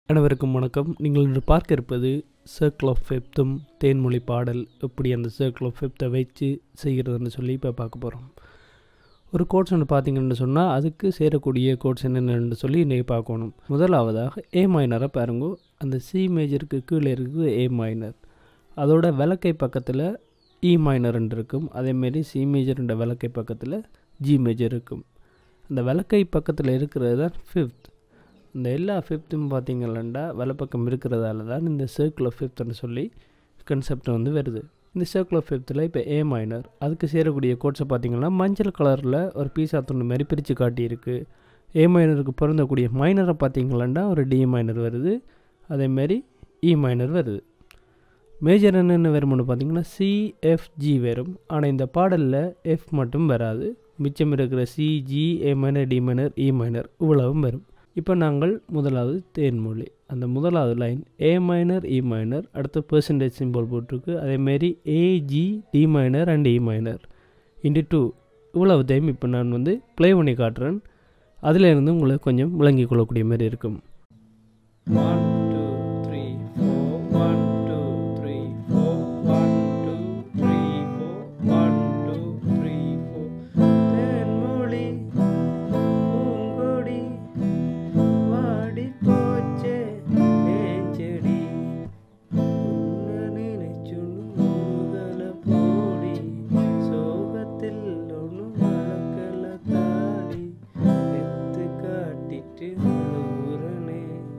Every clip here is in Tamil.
அனைவருக்கும் வணக்கம் நீங்கள் இன்று பார்க்க இருப்பது சர்க்கிள் ஆஃப் ஃபிஃப்த்தும் தேன்மொழி பாடல் எப்படி அந்த சர்க்கிள் ஆஃப் ஃபிஃப்த்தை வச்சு செய்கிறதுன்னு சொல்லி இப்போ பார்க்க போகிறோம் ஒரு கோட்ஸ் ஒன்று பார்த்தீங்கன்னு சொன்னால் அதுக்கு சேரக்கூடிய கோட்ஸ் என்னென்னு சொல்லி இன்றைக்கி பார்க்கணும் முதலாவதாக ஏ மைனரை பாருங்க அந்த சி மேஜருக்கு கீழே இருக்குது ஏ மைனர் அதோட விளக்கை பக்கத்தில் இ மைனர்ன்னு இருக்கும் அதேமாரி சி மேஜர்ன்ற விளக்கை பக்கத்தில் ஜி மேஜர் இருக்கும் அந்த விளக்கை பக்கத்தில் இருக்கிறது தான் ஃபிஃப்த் இந்த எல்லா ஃபிஃப்த்தும் பார்த்தீங்களா வலப்பக்கம் இருக்கிறதால தான் இந்த சர்க்கிள் ஆஃப் ஃபிஃப்த்னு சொல்லி கன்செப்ட் வந்து வருது இந்த சர்க்கிள் ஆஃப் ஃபிஃப்த்தில் இப்போ ஏ மைனர் அதுக்கு சேரக்கூடிய கோட்ஸை பார்த்தீங்கன்னா மஞ்சள் கலரில் ஒரு பீஸா துண்டு மாதிரி பிரித்து காட்டியிருக்கு ஏ மைனருக்கு பொருந்தக்கூடிய மைனரை பார்த்தீங்களாண்டா ஒரு டி மைனர் வருது அதேமாரி இ மைனர் வருது மேஜர் என்னென்ன வரும்னு பார்த்தீங்கன்னா சிஎஃப்ஜி வரும் ஆனால் இந்த பாடலில் எஃப் மட்டும் வராது மிச்சம் இருக்கிற C G A minor D minor E minor இவ்வளவும் வரும் இப்போ நாங்கள் முதலாவது தேன்மொழி அந்த முதலாவது line A minor E minor அடுத்து பெர்சன்டேஜ் சிம்பிள் போட்டிருக்கு அதேமாரி A G D minor and E minor into two இவ்வளவு டைம் இப்போ நான் வந்து ப்ளே பண்ணி காட்டுறேன் அதில் இருந்து உங்களுக்கு கொஞ்சம் விளங்கி கொள்ளக்கூடிய மாதிரி இருக்கும் one two three four one two three four one two three four one two three four Thenmozhi Poongodi வாடி போச்சே ஏன் செடி உன்னை நினைச்சுன்னு முருகல போடி சோகத்தில் ஒன்று வளர்க்கல தாடி எத்து காட்டிட்டு அழுகுறனே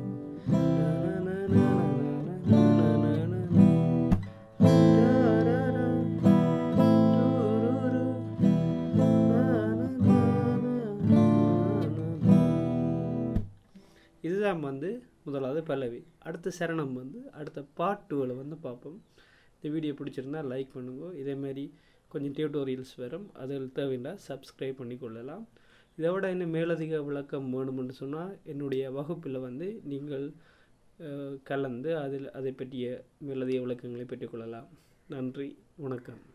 இதுதான் வந்து முதலாவது பல்லவி அடுத்த சரணம் வந்து அடுத்த பார்ட் டூவில் வந்து பார்ப்போம் இந்த வீடியோ பிடிச்சிருந்தா லைக் பண்ணுங்க இதேமாரி கொஞ்சம் டியூட்டோரியல்ஸ் வரும் அதில் தேவையில்லை சப்ஸ்கிரைப் பண்ணி கொள்ளலாம் இதை விட இன்னும் மேலதிக விளக்கம் வேணுமென்று சொன்னால் என்னுடைய வகுப்பில் வந்து நீங்கள் அஹ், கலந்து அதில் அதை பற்றிய மேலதிக விளக்கங்களை பெற்றுக்கொள்ளலாம் நன்றி வணக்கம்